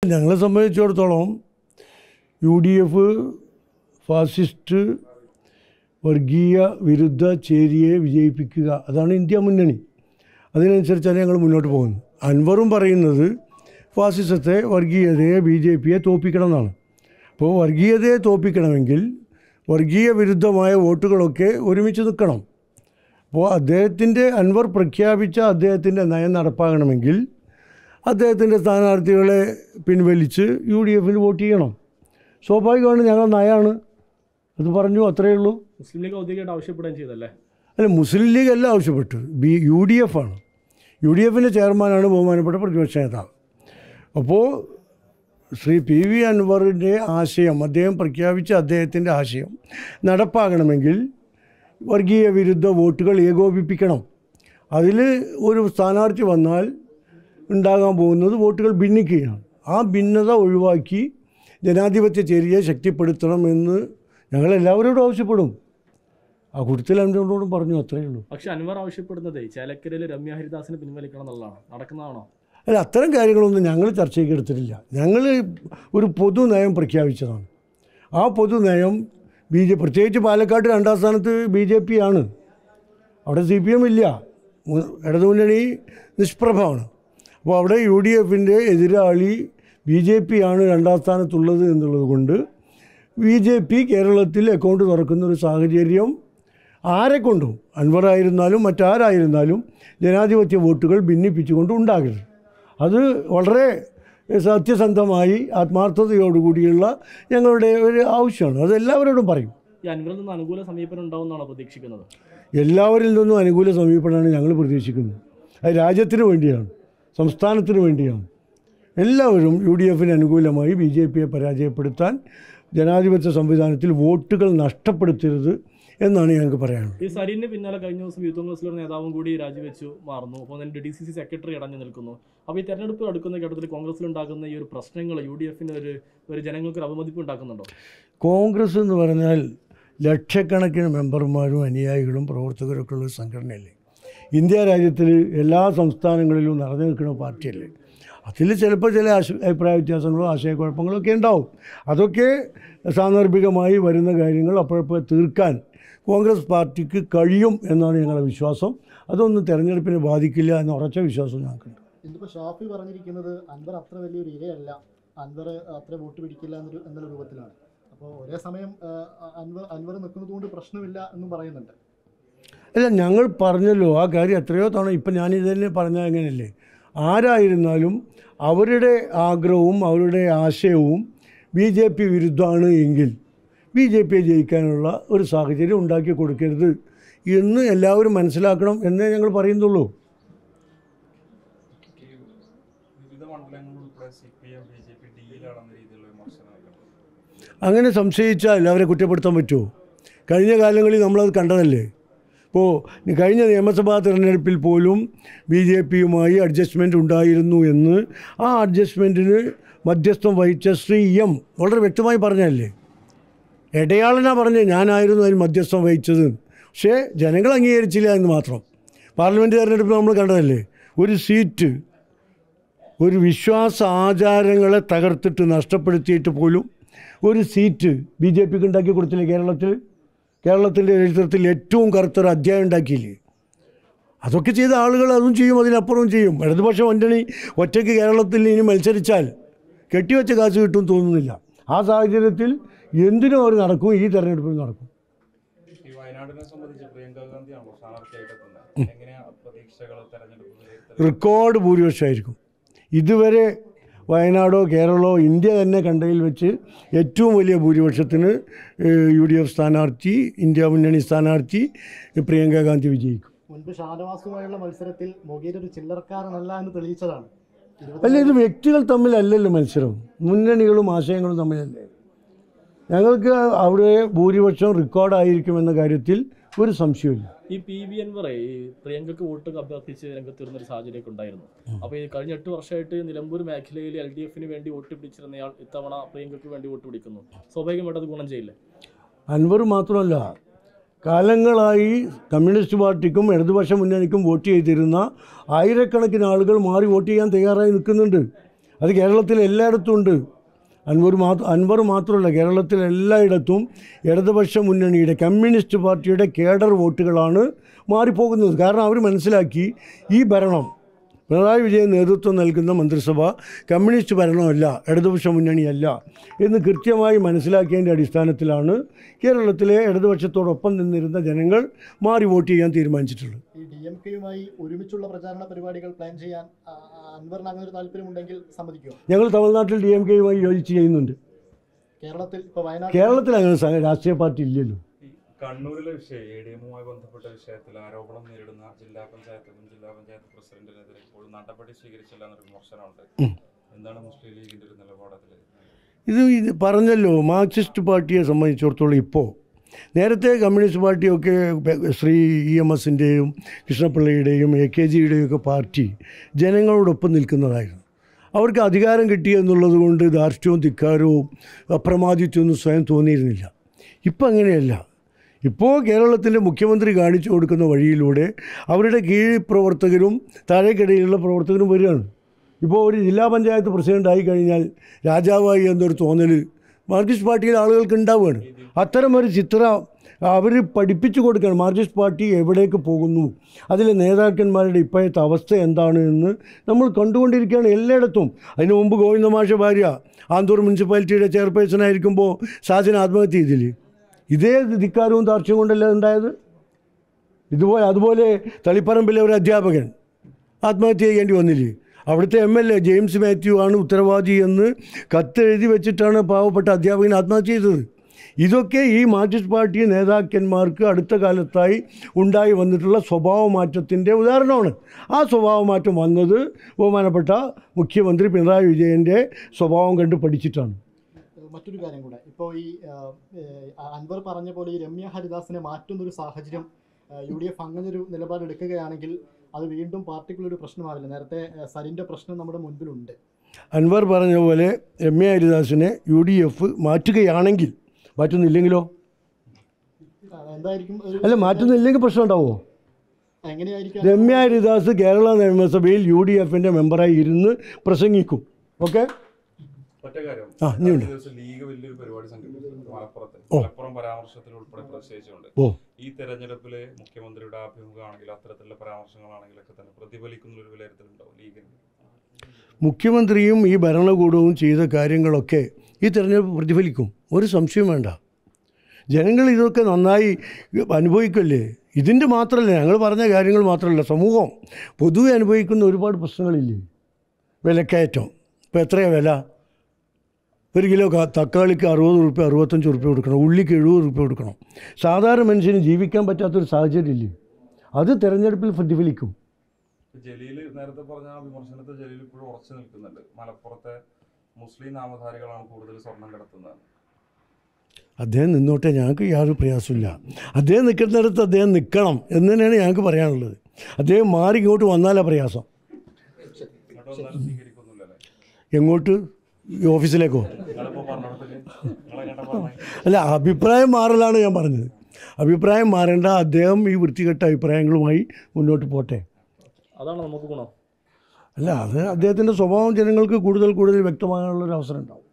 ഞങ്ങളെ സംബന്ധിച്ചിടത്തോളം U D F fascist വർഗീയ വിരുദ്ധ ചേരിയെ വിജയിപ്പിക്കുക അതാണ് ഇന്ത്യ മുന്നണി അതിനനുസരിച്ചാണ് ഞങ്ങൾ മുന്നോട്ട് പോകുന്നത് അൻവറും പറയുന്നത് ഫാസിസത്തെ വർഗീയതയെ ബി ജെ പിയെ തോപ്പിക്കണം എന്നാണ് അപ്പോൾ വർഗീയതയെ തോപ്പിക്കണമെങ്കിൽ വർഗീയ വിരുദ്ധമായ വോട്ടുകളൊക്കെ ഒരുമിച്ച് നിൽക്കണം അപ്പോൾ അദ്ദേഹത്തിൻ്റെ അൻവർ പ്രഖ്യാപിച്ച അദ്ദേഹത്തിൻ്റെ നയം നടപ്പാകണമെങ്കിൽ അദ്ദേഹത്തിൻ്റെ സ്ഥാനാർത്ഥികളെ പിൻവലിച്ച് യു ഡി എഫിന് വോട്ട് ചെയ്യണം സ്വാഭാവികമാണ് ഞങ്ങൾ നയമാണ് അത് പറഞ്ഞു അത്രയേ ഉള്ളൂ മുസ്ലിം ലീഗ് ഔദ്യോഗികമായിട്ട് ആവശ്യപ്പെടുകയും ചെയ്തല്ലേ അല്ല മുസ്ലിം ലീഗ് അല്ല ആവശ്യപ്പെട്ടു ബി യു ഡി എഫ് ആണ് യു ഡി എഫിൻ്റെ ചെയർമാനാണ് ബഹുമാനപ്പെട്ട പ്രതിപക്ഷ നേതാവ് അപ്പോൾ ശ്രീ പി വി അൻവറിൻ്റെ ആശയം അദ്ദേഹം പ്രഖ്യാപിച്ച അദ്ദേഹത്തിൻ്റെ ആശയം നടപ്പാകണമെങ്കിൽ വർഗീയ വിരുദ്ധ വോട്ടുകൾ ഏകോപിപ്പിക്കണം അതിൽ ഒരു സ്ഥാനാർത്ഥി വന്നാൽ ഉണ്ടാകാൻ പോകുന്നത് വോട്ടുകൾ ഭിന്നിക്കുകയാണ് ആ ഭിന്നത ഒഴിവാക്കി ജനാധിപത്യ ചേരിയെ ശക്തിപ്പെടുത്തണമെന്ന് ഞങ്ങളെല്ലാവരോടും ആവശ്യപ്പെടും ആ കൂട്ടത്തിൽ അൻവറിനോടും പറഞ്ഞു അത്രയേ ഉള്ളൂ പക്ഷെ അൻവർ ആവശ്യപ്പെടുന്നത് ചേലക്കരയിൽ രമ്യ ഹരിദാസിനെ പിൻവലിക്കണം എന്നുള്ളതാണ് നടക്കുന്നതാണോ അല്ല അത്തരം കാര്യങ്ങളൊന്നും ഞങ്ങൾ ചർച്ചയ്ക്ക് എടുത്തിട്ടില്ല ഞങ്ങൾ ഒരു പൊതു നയം പ്രഖ്യാപിച്ചതാണ് ആ പൊതു നയം ബി ജെ പ്രത്യേകിച്ച് പാലക്കാട് രണ്ടാം സ്ഥാനത്ത് ബി ജെ പി ആണ് അവിടെ സി പി എം ഇല്ല മു- ഇടതുമുന്നണി നിഷ്പ്രഭമാണ് അപ്പോൾ അവിടെ യു ഡി എഫിൻ്റെ എതിരാളി ബി ജെ പി ആണ് രണ്ടാം സ്ഥാനത്തുള്ളത് എന്നുള്ളത് കൊണ്ട് ബി ജെ പി കേരളത്തിൽ അക്കൗണ്ട് തുറക്കുന്ന ഒരു സാഹചര്യം ആരെക്കൊണ്ടും അൻവറായിരുന്നാലും മറ്റാരായിരുന്നാലും ജനാധിപത്യ വോട്ടുകൾ ഭിന്നിപ്പിച്ചുകൊണ്ട് ഉണ്ടാകരുത് അത് വളരെ സത്യസന്ധമായി ആത്മാർത്ഥതയോടുകൂടിയുള്ള ഞങ്ങളുടെ ഒരു ആവശ്യമാണ് അത് എല്ലാവരോടും പറയും ഈ അൻവറിൽ നിന്ന് അനുകൂല സമീപനം ഉണ്ടാവുമെന്നാണ് പ്രതീക്ഷിക്കുന്നത് എല്ലാവരിൽ നിന്നും അനുകൂല സമീപനമാണ് ഞങ്ങൾ പ്രതീക്ഷിക്കുന്നത് അത് രാജ്യത്തിന് വേണ്ടിയാണ് സംസ്ഥാനത്തിന് വേണ്ടിയാണ് എല്ലാവരും യു ഡി എഫിന് അനുകൂലമായി ബി ജെ പിയെ പരാജയപ്പെടുത്താൻ ജനാധിപത്യ സംവിധാനത്തിൽ വോട്ടുകൾ നഷ്ടപ്പെടുത്തരുത് എന്നാണ് ഞങ്ങൾക്ക് പറയാനുള്ളത് ഈ സരീന് പിന്നാലെ കഴിഞ്ഞ ദിവസം യൂത്ത് കോൺഗ്രസിലെ ഒരു നേതാവും കൂടി രാജിവെച്ചു മാറുന്നു അപ്പോൾ അതിൻ്റെ ഡി സി സി സെക്രട്ടറി അടഞ്ഞു നിൽക്കുന്നു അപ്പോൾ ഈ തെരഞ്ഞെടുപ്പ് അടുക്കുന്ന ഘട്ടത്തിൽ കോൺഗ്രസിൽ ഉണ്ടാകുന്ന ഈ ഒരു പ്രശ്നങ്ങൾ യു ഡി എഫിന് ഒരു ഒരു ജനങ്ങൾക്ക് ഒരു അവമതിപ്പ് ഉണ്ടാക്കുന്നുണ്ടോ കോൺഗ്രസ് എന്ന് പറഞ്ഞാൽ ലക്ഷക്കണക്കിന് മെമ്പർമാരും അനുയായികളും പ്രവർത്തകരൊക്കെ ഉള്ള ഒരു സംഘടനയല്ലേ ഇന്ത്യ രാജ്യത്തിൽ എല്ലാ സംസ്ഥാനങ്ങളിലും നിറഞ്ഞു നിൽക്കുന്ന പാർട്ടിയല്ലേ അതിൽ ചിലപ്പോൾ ചില ആശ അഭിപ്രായ വ്യത്യാസങ്ങളോ ആശയക്കുഴപ്പങ്ങളോ ഒക്കെ ഉണ്ടാവും അതൊക്കെ സാന്ദർഭികമായി വരുന്ന കാര്യങ്ങൾ അപ്പോഴപ്പോൾ തീർക്കാൻ കോൺഗ്രസ് പാർട്ടിക്ക് കഴിയും എന്നാണ് ഞങ്ങളുടെ വിശ്വാസം അതൊന്നും തെരഞ്ഞെടുപ്പിനെ ബാധിക്കില്ല എന്ന ഉറച്ച വിശ്വാസം ഞങ്ങൾക്കുണ്ട് ഇന്നിപ്പോൾ ഷാഫി പറഞ്ഞിരിക്കുന്നത് അൻവർ അത്ര വലിയൊരു ഇരയല്ല അൻവർ അത്ര വോട്ട് പിടിക്കില്ല എന്നൊരു എന്നുള്ള രൂപത്തിലാണ് അപ്പോൾ ഒരേ സമയം ആ, അൻവർ അൻവർ നിൽക്കുന്നത് കൊണ്ട് പ്രശ്നമില്ല എന്നും പറയുന്നുണ്ട് അല്ല ഞങ്ങൾ പറഞ്ഞല്ലോ ആ കാര്യം എത്രയോ തവണ ഇപ്പം ഞാനിത് തന്നെ പറഞ്ഞാൽ അങ്ങനെയല്ലേ ആരായിരുന്നാലും അവരുടെ ആഗ്രഹവും അവരുടെ ആശയവും ബി ജെ പി വിരുദ്ധമാണ് എങ്കിൽ ബി ജെ പിയെ ജയിക്കാനുള്ള ഒരു സാഹചര്യം ഉണ്ടാക്കി കൊടുക്കരുത് എന്ന് എല്ലാവരും മനസ്സിലാക്കണം എന്നേ ഞങ്ങൾ പറയുന്നുള്ളൂ ഈ വിവിധ മണ്ഡലങ്ങൾ ഉൾപ്പെടെ C P M B J P ഡിയിലാണെന്ന രീതിയിലുള്ള വിമർശനമൊക്കെ അങ്ങനെ സംശയിച്ചാൽ അവരെ കുറ്റപ്പെടുത്താൻ പറ്റുമോ കഴിഞ്ഞ കാലങ്ങളിൽ നമ്മളത് കണ്ടതല്ലേ ഇപ്പോൾ കഴിഞ്ഞ നിയമസഭാ തിരഞ്ഞെടുപ്പിൽ പോലും ബി ജെ പിയുമായി അഡ്ജസ്റ്റ്മെൻ്റ് ഉണ്ടായിരുന്നു എന്ന് ആ അഡ്ജസ്റ്റ്മെൻറ്റിന് മധ്യസ്ഥം വഹിച്ച ശ്രീ എം വളരെ വ്യക്തമായി പറഞ്ഞതല്ലേ ഇടയാളനാ പറഞ്ഞത് ഞാനായിരുന്നു അതിന് മധ്യസ്ഥം വഹിച്ചത് പക്ഷേ ജനങ്ങൾ അംഗീകരിച്ചില്ല എന്ന് മാത്രം പാർലമെൻറ്റ് തിരഞ്ഞെടുപ്പ് നമ്മൾ കണ്ടതല്ലേ ഒരു സീറ്റ് ഒരു വിശ്വാസ ആചാരങ്ങളെ തകർത്തിട്ട് നഷ്ടപ്പെടുത്തിയിട്ട് പോലും ഒരു സീറ്റ് ബി ജെ പിക്ക് ഉണ്ടാക്കി കൊടുത്തില്ലേ കേരളത്തിൽ കേരളത്തിൻ്റെ ചരിത്രത്തിൽ ഏറ്റവും കറുത്തൊരു അധ്യായം ഉണ്ടാക്കിയില്ലേ അതൊക്കെ ചെയ്ത ആളുകൾ അതും ചെയ്യും അതിനപ്പുറവും ചെയ്യും ഇടതുപക്ഷ മുന്നണി ഒറ്റയ്ക്ക് കേരളത്തിൽ ഇനി മത്സരിച്ചാൽ കെട്ടിവെച്ച കാശ് കിട്ടും തോന്നുന്നില്ല ആ സാഹചര്യത്തിൽ എന്തിനും അവർ നടക്കും ഈ തെരഞ്ഞെടുപ്പിൽ നടക്കും ഈ വയനാടിനെ സംബന്ധിച്ച് പ്രിയങ്ക ഗാന്ധിയാണല്ലോ സ്ഥാനാർത്ഥിയായിട്ട് എത്തുന്നത് എങ്ങനെയാ പ്രതീക്ഷകൾ തെരഞ്ഞെടുപ്പ് വിലയിരുത്തൽ? റെക്കോർഡ് ഭൂരിപക്ഷമായിരിക്കും ഇതുവരെ വയനാടോ കേരളമോ ഇന്ത്യ തന്നെ കണ്ടതിൽ വെച്ച് ഏറ്റവും വലിയ ഭൂരിപക്ഷത്തിന് യു ഡി എഫ് സ്ഥാനാർത്ഥി ഇന്ത്യ മുന്നണി സ്ഥാനാർത്ഥി പ്രിയങ്ക ഗാന്ധി വിജയിക്കും മുൻപ് ഷാനവാസുമായുള്ള മത്സരത്തിൽ മൊഗീർ ഒരു ചില്ലറക്കാരനല്ല എന്ന് തെളിയിച്ചതാണ് അല്ല ഇത് വ്യക്തികൾ തമ്മിലല്ലല്ലോ മത്സരം മുന്നണികളും ആശയങ്ങളും തമ്മിലല്ലേ ഞങ്ങൾക്ക് അവിടെ ഭൂരിപക്ഷം റെക്കോർഡായിരിക്കുമെന്ന കാര്യത്തിൽ ഒരു സംശയമില്ല ഈ പി വി അൻവർ ഈ പ്രിയങ്കയ്ക്ക് വോട്ട് അഭ്യർത്ഥിച്ച് രംഗത്ത് വരുന്ന ഒരു സാഹചര്യമൊക്കെ ഉണ്ടായിരുന്നു അപ്പോൾ ഈ കഴിഞ്ഞ എട്ട് വർഷമായിട്ട് നിലമ്പൂർ മേഖലയിൽ എൽ ഡി എഫിന് വേണ്ടി വോട്ട് പിടിച്ചിരുന്നയാൾ ഇത്തവണ പ്രിയങ്കയ്ക്ക് വേണ്ടി വോട്ട് പിടിക്കുന്നു സ്വാഭാവികമായിട്ട് അത് ഗുണം ചെയ്യില്ലേ അൻവർ മാത്രമല്ല കാലങ്ങളായി കമ്മ്യൂണിസ്റ്റ് പാർട്ടിക്കും ഇടതുപക്ഷ മുന്നണിക്കും വോട്ട് ചെയ്തിരുന്ന ആയിരക്കണക്കിന് ആളുകൾ മാറി വോട്ട് ചെയ്യാൻ തയ്യാറായി നിൽക്കുന്നുണ്ട് അത് കേരളത്തിൽ എല്ലായിടത്തും ഉണ്ട് അൻവർ മാത്രം അൻവർ മാത്രമല്ല കേരളത്തിൽ എല്ലായിടത്തും ഇടതുപക്ഷ മുന്നണിയുടെ കമ്മ്യൂണിസ്റ്റ് പാർട്ടിയുടെ കേഡർ വോട്ടുകളാണ് മാറിപ്പോകുന്നത് കാരണം അവർ മനസ്സിലാക്കി ഈ ഭരണം പിണറായി വിജയൻ നേതൃത്വം നൽകുന്ന മന്ത്രിസഭ കമ്മ്യൂണിസ്റ്റ് ഭരണമല്ല ഇടതുപക്ഷ മുന്നണിയല്ല എന്ന് കൃത്യമായി മനസ്സിലാക്കിയതിൻ്റെ അടിസ്ഥാനത്തിലാണ് കേരളത്തിലെ ഇടതുപക്ഷത്തോടൊപ്പം നിന്നിരുന്ന ജനങ്ങൾ മാറി വോട്ട് ചെയ്യാൻ തീരുമാനിച്ചിട്ടുള്ളത് ഈ ഡി എം കെയുമായി ഒരുമിച്ചുള്ള പ്രചാരണ പരിപാടികൾ പ്ലാൻ ചെയ്യാൻ ആ, ആ, അൻവറിന് അങ്ങനെ ഒരു താല്പര്യമുണ്ടെങ്കിൽ സമ്മതിക്കുമോ ഞങ്ങൾ തമിഴ്നാട്ടിൽ ഡി എം കെയുമായി യോജിച്ച് ചെയ്യുന്നുണ്ട് കേരളത്തിൽ ഇപ്പോൾ വയനാട് കേരളത്തിൽ അങ്ങനെ സ- രാഷ്ട്രീയ പാർട്ടി ഇല്ലല്ലോ ഈ കണ്ണൂരിലെ വിഷയം എ ഡി എമ്മുമായി ബന്ധപ്പെട്ട വിഷയത്തിൽ ആരോപണം നേരിടുന്ന ജില്ലാ പഞ്ചായത്ത് മുൻ ജില്ലാ പഞ്ചായത്ത് പ്രസിഡന്റിനെതിരെ ഇപ്പോഴും നടപടി സ്വീകരിച്ചില്ല എന്നൊരു വിമർശനമുണ്ട് എന്താണ് മുസ്ലിം ലീഗിന്റെ ഒരു നിലപാട് അതിൽ ഇത് ഇത് പറഞ്ഞല്ലോ മാർക്സിസ്റ്റ് പാർട്ടിയെ സംബന്ധിച്ചിടത്തോളം ഇപ്പോൾ നേരത്തെ കമ്മ്യൂണിസ്റ്റ് പാർട്ടിയൊക്കെ ബെ- ശ്രീ ഇ എം എസിൻ്റെയും കൃഷ്ണപിള്ളയുടെയും എ കെ ജിയുടെയും ഒക്കെ പാർട്ടി ജനങ്ങളോടൊപ്പം നിൽക്കുന്നതായിരുന്നു അവർക്ക് അധികാരം കിട്ടി എന്നുള്ളത് കൊണ്ട് ധാർഷ്ട്യവും ധിക്കാരവും അപ്രമാദിത്വമൊന്നും സ്വയം തോന്നിയിരുന്നില്ല ഇപ്പം അങ്ങനെയല്ല ഇപ്പോൾ കേരളത്തിൻ്റെ മുഖ്യമന്ത്രി കാണിച്ചു കൊടുക്കുന്ന വഴിയിലൂടെ അവരുടെ കീഴ് പ്രവർത്തകരും താഴേക്കിടയിലുള്ള പ്രവർത്തകരും വരികയാണ് ഇപ്പോൾ ഒരു ജില്ലാ പഞ്ചായത്ത് പ്രസിഡന്റ് ആയി കഴിഞ്ഞാൽ രാജാവായി എന്നൊരു തോന്നൽ മാർക്സിസ്റ്റ് പാർട്ടിയിലെ ആളുകൾക്ക് ഉണ്ടാവുകയാണ് അത്തരം ഒരു ചിത്രം അവർ പഠിപ്പിച്ചു കൊടുക്കുകയാണ് മാർക്സിസ്റ്റ് പാർട്ടി എവിടേക്ക് പോകുന്നു അതിലെ നേതാക്കന്മാരുടെ ഇപ്പോഴത്തെ അവസ്ഥ എന്താണ് എന്ന് നമ്മൾ കണ്ടുകൊണ്ടിരിക്കുകയാണ് എല്ലായിടത്തും അതിന് മുമ്പ് ഗോവിന്ദമാഷ ഭാര്യ ആന്തൂർ മുനിസിപ്പാലിറ്റിയുടെ ചെയർപേഴ്സൺ ആയിരിക്കുമ്പോൾ സാജന ആത്മഹത്യ ചെയ്തില്ലേ ഇതേ ധിക്കാരവും താർഷ്യം കൊണ്ടല്ല ഉണ്ടായത് ഇതുപോലെ അതുപോലെ തളിപ്പറമ്പിലെ ഒരു അധ്യാപകൻ ആത്മഹത്യ ചെയ്യേണ്ടി വന്നില്ലേ അവിടുത്തെ M L A James Mathew ആണ് ഉത്തരവാദി എന്ന് കത്തെഴുതി വെച്ചിട്ടാണ് പാവപ്പെട്ട അധ്യാപകൻ ആത്മഹത്യ ചെയ്തത് ഇതൊക്കെ ഈ മാർക്സിസ്റ്റ് പാർട്ടി നേതാക്കന്മാർക്ക് അടുത്ത കാലത്തായി ഉണ്ടായി വന്നിട്ടുള്ള സ്വഭാവ മാറ്റത്തിൻ്റെ ഉദാഹരണമാണ് ആ സ്വഭാവ മാറ്റം വന്നത് ബഹുമാനപ്പെട്ട മുഖ്യമന്ത്രി പിണറായി വിജയൻ്റെ സ്വഭാവം കണ്ട് പഠിച്ചിട്ടാണ് മറ്റൊരു കാര്യം കൂടെ ഇപ്പോൾ ഈ ആ, ഏ, അൻവർ പറഞ്ഞ പോലെ ഈ രമ്യ ഹരിദാസിനെ മാറ്റുന്നൊരു സാഹചര്യം യു ഡി എഫ് അങ്ങനെ ഒരു നിലപാട് എടുക്കുകയാണെങ്കിൽ അത് വീണ്ടും പാർട്ടിക്കുള്ളൊരു പ്രശ്നമാവില്ല നേരത്തെ ആ, സരിന്റെ പ്രശ്നം നമ്മുടെ മുൻപിലുണ്ട് അൻവർ പറഞ്ഞ പോലെ രമ്യ ഹരിദാസിനെ യു ഡി എഫ് മാറ്റുകയാണെങ്കിൽ മാറ്റുന്നില്ലെങ്കിലോ ആ, എന്തായിരിക്കും ഒരു അല്ല മാറ്റുന്നില്ലെങ്കിൽ പ്രശ്നം ഉണ്ടാവുമോ എങ്ങനെയായിരിക്കും രമ്യ ഹരിദാസ് കേരള നിയമസഭയിൽ യു ഡി എഫിൻ്റെ മെമ്പറായി ഇരുന്ന് പ്രസംഗിക്കും ഓക്കെ ഒറ്റ കാര്യം ആ, ഇനിയുണ്ട്. കഴിഞ്ഞ ദിവസം ലീഗ് വലിയൊരു പരിപാടി സംഘടിപ്പിച്ചു മലപ്പുറത്ത് ഓ. മലപ്പുറം പരാമർശത്തിൽ ഉൾപ്പെടെ പ്രതിഷേധിച്ചുകൊണ്ട് ഓ ഈ തെരഞ്ഞെടുപ്പില് മുഖ്യമന്ത്രിയുടെ ആഭിമുഖമാണെങ്കിൽ അത്തരത്തിലുള്ള പരാമർശങ്ങളാണെങ്കിലൊക്കെ തന്നെ പ്രതിഫലിക്കുന്ന ഒരു വിലയിരുത്തലുണ്ടാവും ലീഗിന് മുഖ്യമന്ത്രിയും ഈ ഭരണകൂടവും ചെയ്ത കാര്യങ്ങളൊക്കെ ഈ തെരഞ്ഞെടുപ്പ് പ്രതിഫലിക്കും ഒരു സംശയം വേണ്ട ജനങ്ങൾ ഇതൊക്കെ നന്നായി അനുഭവിക്കല്ലേ ഇതിൻ്റെ മാത്രമല്ല ഞങ്ങൾ പറഞ്ഞ കാര്യങ്ങൾ മാത്രമല്ല സമൂഹം പൊതുവെ അനുഭവിക്കുന്ന ഒരുപാട് പ്രശ്നങ്ങളില്ലേ വിലക്കയറ്റം ഇപ്പോൾ എത്രയാണ് വില ഒരു കിലോ ക- തക്കാളിക്ക് അറുപത് റുപ്യ അറുപത്തഞ്ച് റുപ്യ കൊടുക്കണം ഉള്ളിക്ക് എഴുപത് റുപ്യ കൊടുക്കണം സാധാരണ മനുഷ്യന് ജീവിക്കാൻ പറ്റാത്തൊരു സാഹചര്യം ഇല്ലേ അത് തെരഞ്ഞെടുപ്പിൽ പ്രതിഫലിക്കും ജലീൽ നേരത്തെ പറഞ്ഞ ആ വിമർശനത്തെ ജലീൽ ഇപ്പോഴും ഉറച്ചു നിൽക്കുന്നുണ്ട് മലപ്പുറത്തെ മുസ്ലിം നാമധാരികളാണ് കൂടുതൽ സ്വർണം കടത്തുന്നത് അദ്ദേഹം നിന്നോട്ടെ ഞങ്ങൾക്ക് യാതൊരു പ്രയാസമില്ല അദ്ദേഹം നിൽക്കുന്നിടത്ത് അദ്ദേഹം നിൽക്കണം എന്ന് തന്നെയാണ് ഞങ്ങൾക്ക് പറയാനുള്ളത് അദ്ദേഹം മാറി ഇങ്ങോട്ട് വന്നാലാ പ്രയാസം ഇങ്ങോട്ട് വന്നാലും സ്വീകരിക്കൊന്നുമില്ലല്ലേ എങ്ങോട്ട് ഈ ഓഫീസിലേക്കോ നിങ്ങളിപ്പോ പറഞ്ഞിടത്തില് നിങ്ങളെങ്ങനെ പറഞ്ഞേ അല്ല അഭിപ്രായം മാറലാണ് ഞാൻ പറഞ്ഞത് അഭിപ്രായം മാറേണ്ട അദ്ദേഹം ഈ വൃത്തികെട്ട അഭിപ്രായങ്ങളുമായി മുന്നോട്ട് പോട്ടെ അതാണ് നമുക്ക് ഗുണം അല്ല അത് അദ്ദേഹത്തിൻ്റെ സ്വഭാവം ജനങ്ങൾക്ക് കൂടുതൽ കൂടുതൽ വ്യക്തമാകാനുള്ളൊരു അവസരം ഉണ്ടാവും